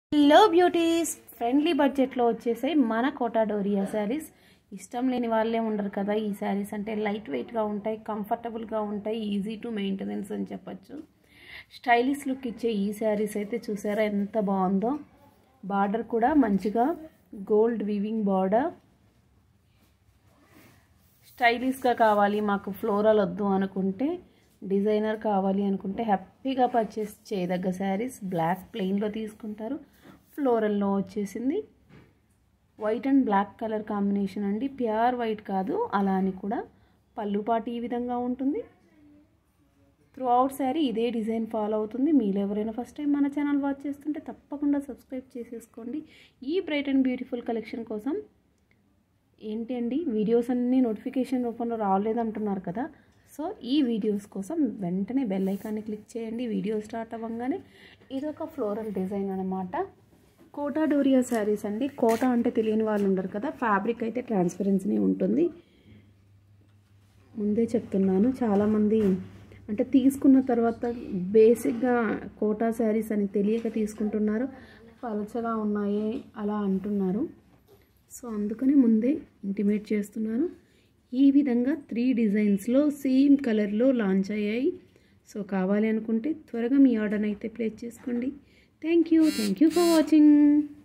hello beauties friendly బడ్జెట్లో వచ్చేసాయి మన కోటా డోరియా శారీస్ ఇష్టం లేని వాళ్ళే ఉండరు కదా ఈ శారీస్ అంటే లైట్ వెయిట్గా ఉంటాయి కంఫర్టబుల్గా ఉంటాయి ఈజీ టు మెయింటెనెన్స్ అని చెప్పచ్చు స్టైలిష్ లుక్ ఇచ్చే ఈ శారీస్ అయితే చూసారా ఎంత బాగుందో బార్డర్ కూడా మంచిగా గోల్డ్ వీవింగ్ బార్డర్ స్టైలిష్గా కావాలి మాకు ఫ్లోరల్ వద్దు అనుకుంటే డిజైనర్ కావాలి అనుకుంటే హ్యాపీగా పర్చేస్ చేయదగ్గ శారీస్ బ్లాక్ ప్లెయిన్లో తీసుకుంటారు ఫ్లోరల్లో వచ్చేసింది white and black colour combination అండి ప్యూర్ వైట్ కాదు అలా అని కూడా పళ్ళు పాటు ఈ విధంగా ఉంటుంది త్రూ అవుట్ శారీ ఇదే డిజైన్ ఫాలో అవుతుంది మీరు ఎవరైనా ఫస్ట్ టైం మన ఛానల్ వాచ్ చేస్తుంటే తప్పకుండా సబ్స్క్రైబ్ చేసేసుకోండి ఈ బ్రైట్ అండ్ బ్యూటిఫుల్ కలెక్షన్ కోసం ఏంటి అండి వీడియోస్ అన్నీ నోటిఫికేషన్ రూపంలో రాలేదంటున్నారు కదా సో ఈ వీడియోస్ కోసం వెంటనే బెల్ ఐకాన్ని క్లిక్ చేయండి వీడియో స్టార్ట్ అవ్వగానే ఇది ఒక ఫ్లోరల్ డిజైన్ అనమాట కోటా డోరియా శారీస్ అండి కోటా అంటే తెలియని వాళ్ళు ఉండరు కదా ఫ్యాబ్రిక్ అయితే ట్రాన్స్పరెన్సీ ఉంటుంది ముందే చెప్తున్నాను చాలామంది అంటే తీసుకున్న తర్వాత బేసిక్గా కోటా శారీస్ అని తెలియక తీసుకుంటున్నారు పలచగా ఉన్నాయి అలా అంటున్నారు సో అందుకని ముందే ఇంటిమేట్ చేస్తున్నాను ఈ విధంగా త్రీ డిజైన్స్లో సేమ్ కలర్లో లాంచ్ అయ్యాయి సో కావాలి అనుకుంటే త్వరగా మీ ఆర్డర్ అయితే ప్లేస్ చేసుకోండి thank you thank you for watching